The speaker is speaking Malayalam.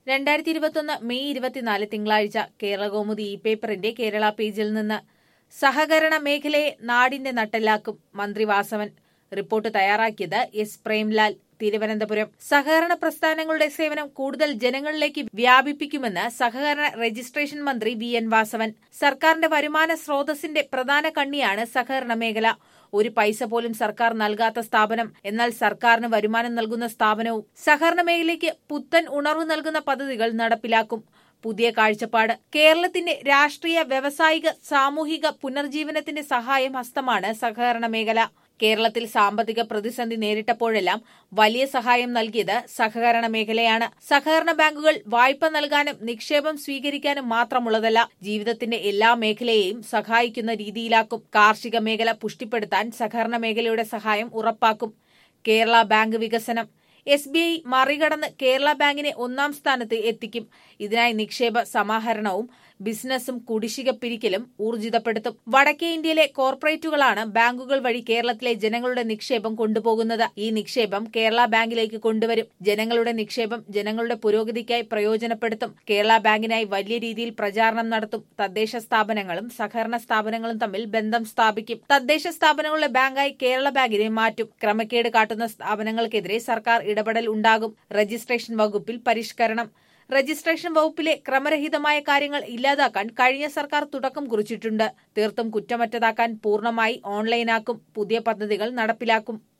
രണ്ടായിരത്തി ഇരുപത്തൊന്ന് മെയ് ഇരുപത്തിനാല് തിങ്കളാഴ്ച കേരളകൗമുദി ഇ പേപ്പറിന്റെ കേരള പേജിൽ നിന്ന് സഹകരണ മേഖലയെ നാടിന്റെ നട്ടെല്ലാക്കും മന്ത്രി വാസവൻ റിപ്പോർട്ട് തയ്യാറാക്കിയത് എസ് പ്രേംലാൽ തിരുവനന്തപുരം സഹകരണ പ്രസ്ഥാനങ്ങളുടെ സേവനം കൂടുതൽ ജനങ്ങളിലേക്ക് വ്യാപിപ്പിക്കുമെന്ന് സഹകരണ രജിസ്ട്രേഷൻ മന്ത്രി വി എൻ വാസവൻ സർക്കാരിന്റെ വരുമാന സ്രോതസ്സിന്റെ പ്രധാന കണ്ണിയാണ് സഹകരണ മേഖല ഒരു പൈസ പോലും സർക്കാർ നൽകാത്ത സ്ഥാപനം എന്നാൽ സർക്കാരിന് വരുമാനം നൽകുന്ന സ്ഥാപനവും സഹകരണ മേഖലയ്ക്ക് പുത്തൻ ഉണർവ് നൽകുന്ന പദ്ധതികൾ നടപ്പിലാക്കും പുതിയ കാഴ്ചപ്പാട് കേരളത്തിന്റെ രാഷ്ട്രീയ വ്യവസായിക സാമൂഹിക പുനർജീവനത്തിന്റെ സഹായം ഹസ്തമാണ് സഹകരണ മേഖല കേരളത്തിൽ സാമ്പത്തിക പ്രതിസന്ധി നേരിട്ടപ്പോഴെല്ലാം വലിയ സഹായം നൽകിയത് സഹകരണ മേഖലയാണ് സഹകരണ ബാങ്കുകൾ വായ്പ നൽകാനും നിക്ഷേപം സ്വീകരിക്കാനും മാത്രമുള്ളതല്ല ജീവിതത്തിന്റെ എല്ലാ മേഖലയെയും സഹായിക്കുന്ന രീതിയിലാക്കും കാർഷിക മേഖല പുഷ്ടിപ്പെടുത്താൻ സഹകരണ മേഖലയുടെ സഹായം ഉറപ്പാക്കും കേരള ബാങ്ക് വികസനം എസ് ബി ഐ മറികടന്ന് കേരള ബാങ്കിനെ ഒന്നാം സ്ഥാനത്ത് എത്തിക്കും ഇതിനായി നിക്ഷേപ സമാഹരണവും ബിസിനസ്സും കുടിശ്ശിക പിരിക്കലും ഊർജിതപ്പെടുത്തും വടക്കേ ഇന്ത്യയിലെ കോർപ്പറേറ്റുകളാണ് ബാങ്കുകൾ വഴി കേരളത്തിലെ ജനങ്ങളുടെ നിക്ഷേപം കൊണ്ടുപോകുന്നത് ഈ നിക്ഷേപം കേരള ബാങ്കിലേക്ക് കൊണ്ടുവരും ജനങ്ങളുടെ നിക്ഷേപം ജനങ്ങളുടെ പുരോഗതിക്കായി പ്രയോജനപ്പെടുത്തും കേരള ബാങ്കിനായി വലിയ രീതിയിൽ പ്രചാരണം നടത്തും തദ്ദേശ സ്ഥാപനങ്ങളും സഹകരണ സ്ഥാപനങ്ങളും തമ്മിൽ ബന്ധം സ്ഥാപിക്കും തദ്ദേശ സ്ഥാപനങ്ങളുടെ ബാങ്കായി കേരള ബാങ്കിനെ മാറ്റും ക്രമക്കേട് കാട്ടുന്ന സ്ഥാപനങ്ങൾക്കെതിരെ സർക്കാർ ഇടപെടൽ ഉണ്ടാകും രജിസ്ട്രേഷൻ വകുപ്പിൽ പരിഷ്കരണം രജിസ്ട്രേഷൻ വകുപ്പിലെ ക്രമരഹിതമായ കാര്യങ്ങൾ ഇല്ലാതാക്കാൻ കഴിഞ്ഞ സർക്കാർ തുടക്കം കുറിച്ചിട്ടുണ്ട് തീർത്തും കുറ്റമറ്റതാക്കാൻ പൂർണ്ണമായി ഓൺലൈനാക്കും പുതിയ പദ്ധതികൾ നടപ്പിലാക്കും